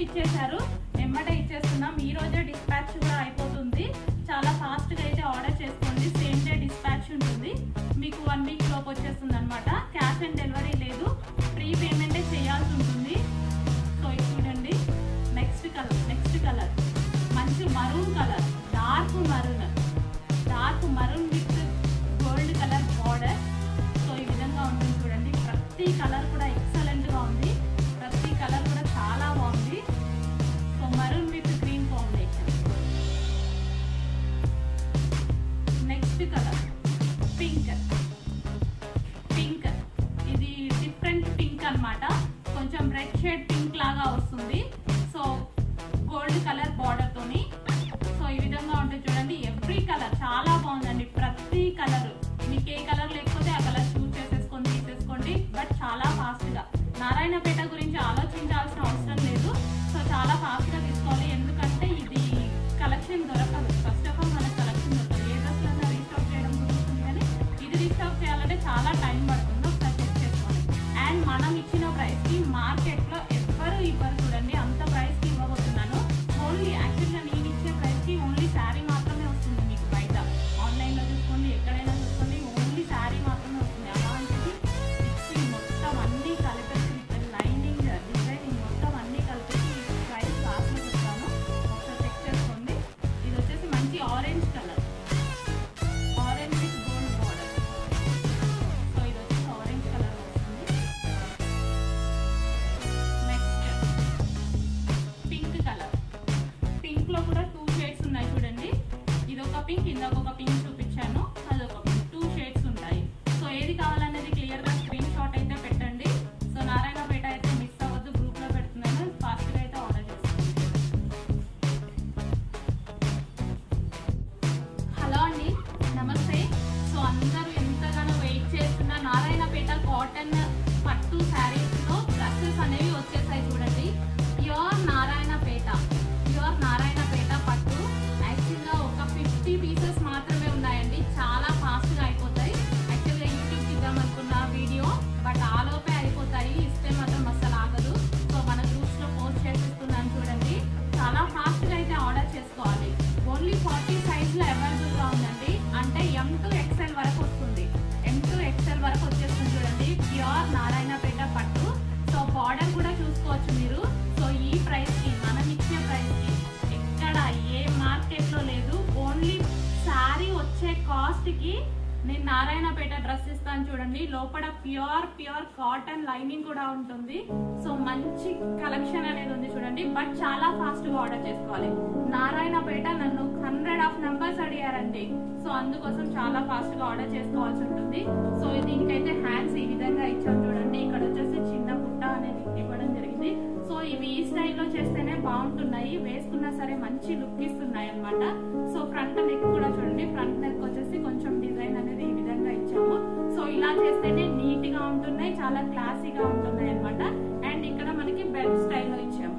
ఇచ్చేసారు వెంబడే ఇచ్చేస్తున్నాం ఈ రోజే డిస్పాచ్ కూడా అయిపోతుంది చాలా ఫాస్ట్ గా అయితే ఆర్డర్ చేసుకోండి సేమ్ డే డిస్పాచ్ ఉంటుంది మీకు వన్ వీక్ లోపు వచ్చేస్తుంది అనమాట క్యాష్ ఆన్ డెలివరీ లేదు ప్రీ పేమెంటే చేయాల్సి ఉంటుంది సో ఇది చూడండి నెక్స్ట్ కలర్ నెక్స్ట్ కలర్ మంచి maroon colour dark maroon dark maroon with gold colour border so ఈ విధంగా ఉంటుంది చూడండి ప్రతి కలర్ కూడా ఎక్సలెంట్ గా ఉంది ప్రతి కలర్ కూడా చాలా బాగుంది so maroon with green combination next colour pink pink ఇది డిఫరెంట్ పింక్ అన్నమాట కొంచెం రెడ్ షేడ్ పింక్ లాగా వస్తుంది సో గోల్డ్ కలర్ బార్డర్ తోని సో ఈ విధంగా ఉంటుంది చూడండి ఎవ్రీ కలర్ చాలా బాగుందండి ప్రతి కలర్ మీకు ఏ కలర్ లేకపోతే ఆ కలర్ చూస్ చేసేసుకొని తీసేసుకోండి బట్ చాలా ఫాస్ట్ గా నారాయణపేట గురించి ఆలోచించాల్సిన అవసరం లేదు సో చాలా ఫాస్ట్ గా తీసుకోవాలి ఎందుకంటే ఇది కలెక్షన్ దొరకదు ఫస్ట్ ఆఫ్ ఆల్ మనకు కలెక్షన్ దొరకదు ఏ డ్రెస్ అయినా రీస్టాక్ చేయడం కుదురుతుంది కానీ ఇది రీస్టాక్ చేయాలంటే చాలా టైం పడుతుంది ఒకసారి చెక్ చేసుకోండి అండ్ మనం ఇచ్చిన ప్రైస్ కి మార్కెట్ లో ఎవ్వరు ఇవ్వరు చూడండి అంత ప్రైస్ కి ఇవ్వబోతున్నాను ఓన్లీ యాక్చువల్గా నేను ఇచ్చే ప్రైస్ కి ఓన్లీ శారీ మాత్రమే వస్తుంది మీకు బయట ఆన్లైన్ లో చూసుకోండి ఎక్కడైనా చూసుకోండి ఓన్లీ శారీ మాత్రమే వస్తుంది అలాంటిది స్టిచ్చింగ్ మొత్తం అన్ని కలిపేసి లైనింగ్ డిజైనింగ్ మొత్తం అన్ని కలిపేసి ప్రైస్ లాస్ట్ లో చెప్తాను ఒకసారి చెక్ చేసుకోండి ఇది వచ్చేసి మంచి orange colour orange with gold border so ఇది వచ్చేసి ఆరెంజ్ కలర్ వస్తుంది నెక్స్ట్ పింక్ కలర్ పింక్ లో కూడా టూ షేడ్స్ ఉన్నాయి చూడండి ఇది ఒక పింక్ ఇందాక ఒక పింక్ చూపించాను అదొక పింక్ టూ షేడ్స్ ఉంటాయి సో ఏది కావాలనేది క్లియర్ గా స్క్రీన్ షాట్ అయితే పెట్టండి సో నారాయణపేట అయితే మిస్ అవ్వద్దు గ్రూప్ లో పెడుతున్నాను ఫాస్ట్ గా అయితే ఆర్డర్ చేసుకోండి హలో అండి నమస్తే సో అందరూ ఎంతగానో వెయిట్ చేస్తున్న నారాయణపేట కాటన్ పట్టు శారీస్ లో డ్రెస్సెస్ అనేవి వచ్చేసాయి చూడండి ప్యూర్ నారాయణపేట ప్యూర్ నారాయణపేట పట్టు యాక్చువల్గా ఒక ఫిఫ్టీ పీసెస్ మాత్రమే ఉన్నాయండి చాలా ఫాస్ట్ గా అయిపోతాయి యాక్చువల్గా యూట్యూబ్ ఇద్దాం అనుకున్న వీడియో బట్ ఆలోపే అయిపోతాయి ఇస్తే మాత్రం అస్సలు ఆగదు సో మన గ్రూప్స్ లో పోస్ట్ చేసిస్తున్నాను చూడండి చాలా ఫాస్ట్ గా అయితే ఆర్డర్ చేసుకోవాలి ఓన్లీ ఫార్టీ సైజ్ లో అవైలబుల్ గా ఉందండి అంటే ఎం టు ఎక్స్ఎల్ వరకు వస్తుంది ఎం టు ఎక్స్ఎల్ వరకు వచ్చేస్తుంది చూడండి ప్యూర్ నారాయణపేట పట్టు సో బార్డర్ కూడా చూసుకోవచ్చు మీరు సో ఈ ప్రైస్ కి మనం ఇచ్చే ప్రైస్ కి ఎక్కడ ఏ మార్కెట్ లో లేదు ఓన్లీ శారీ వచ్చే కాస్ట్ కి నేను నారాయణపేట డ్రెస్ ఇస్తాను చూడండి లోపల ప్యూర్ ప్యూర్ కాటన్ లైనింగ్ కూడా ఉంటుంది సో మంచి కలెక్షన్ అనేది ఉంది చూడండి బట్ చాలా ఫాస్ట్ గా ఆర్డర్ చేసుకోవాలి నారాయణపేట నన్ను హండ్రెడ్ ఆఫ్ నెంబర్స్ అడిగారండి సో అందుకోసం చాలా ఫాస్ట్ గా ఆర్డర్ చేసుకోవాల్సి ఉంటుంది సో దీనికైతే హ్యాండ్స్ ఈ విధంగా ఇచ్చాం చూడండి ఇక్కడ వచ్చేసి చిన్న పుట్ట అనేది ఇవ్వడం జరిగింది సో ఇవి ఈ స్టైల్లో చేస్తేనే బాగుంటున్నాయి వేసుకున్నా సరే మంచి లుక్ ఇస్తున్నాయి అన్నమాట సో ఫ్రంట్ నెక్ కూడా చూడండి ఫ్రంట్ నెక్ వచ్చేసి కొంచెం డిజైన్ అనేది ఈ విధంగా ఇచ్చాము సో ఇలా చేస్తేనే నీట్ గా ఉంటున్నాయి చాలా క్లాసీగా ఉంటున్నాయి అన్నమాట అండ్ ఇక్కడ మనకి బెల్ట్ స్టైల్లో ఇచ్చాము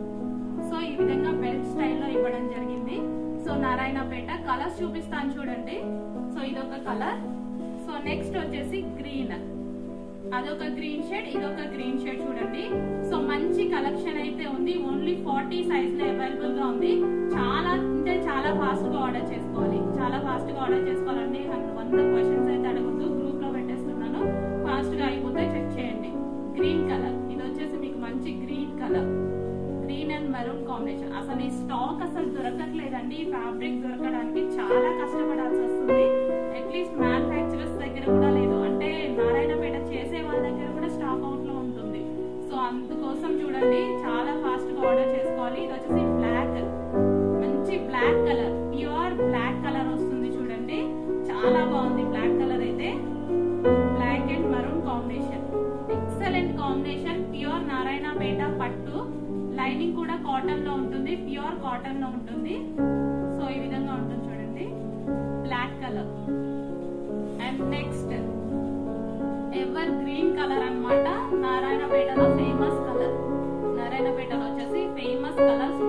సో ఈ విధంగా బెల్ట్ స్టైల్లో ఇవ్వడం జరిగింది సో నారాయణపేట కలర్స్ చూపిస్తాను చూడండి సో ఇదొక కలర్ సో నెక్స్ట్ వచ్చేసి గ్రీన్ అదొక గ్రీన్ షేడ్ ఇదొక గ్రీన్ షేడ్ చూడండి సో మంచి కలెక్షన్ అయితే ఉంది ఓన్లీ ఫార్టీ సైజ్ లో అవైలబుల్ గా ఉంది చాలా అంటే చాలా ఫాస్ట్ గా ఆర్డర్ చేసుకోవాలి చాలా ఫాస్ట్ గా ఆర్డర్ చేసుకోవాలండి వంద క్వశ్చన్స్ అయితే అడగద్దు గ్రూప్ లో పెట్టేస్తున్నాను ఫాస్ట్ గా అయిపోతే చెక్ చేయండి గ్రీన్ కలర్ ఇది వచ్చేసి మీకు మంచి green colour green and maroon combination అసలు ఈ స్టాక్ అసలు దొరకట్లేదండి ఈ ఫ్యాబ్రిక్ దొరకడానికి చాలా కష్టపడాల్సి వస్తుంది అట్లీస్ట్ మ్యానుఫ్యాక్చరర్స్ దగ్గర కూడా లేదు అంటే నారాయణపేట చేసే వాళ్ళ దగ్గర కూడా స్టాక్ అవుట్ లో ఉంటుంది సో అందుకోసం చూడండి చాలా ఫాస్ట్ గా ఆర్డర్ చేసుకోవాలి ఇది వచ్చేసి బ్లాక్ మంచి black colour pure black colour వస్తుంది చూడండి చాలా బాగుంది బ్లాక్ కలర్ అయితే black and maroon combination excellent combination pure Narayanpet పట్టు లైనింగ్ కూడా కాటన్ లో ఉంటుంది ప్యూర్ కాటన్ లో ఉంటుంది సో ఈ విధంగా ఉంటుంది చూడండి black colour and next evergreen colour అన్నమాట నారాయణపేటలో ఫేమస్ కలర్ నారాయణపేటలో వచ్చేసి ఫేమస్ కలర్ సో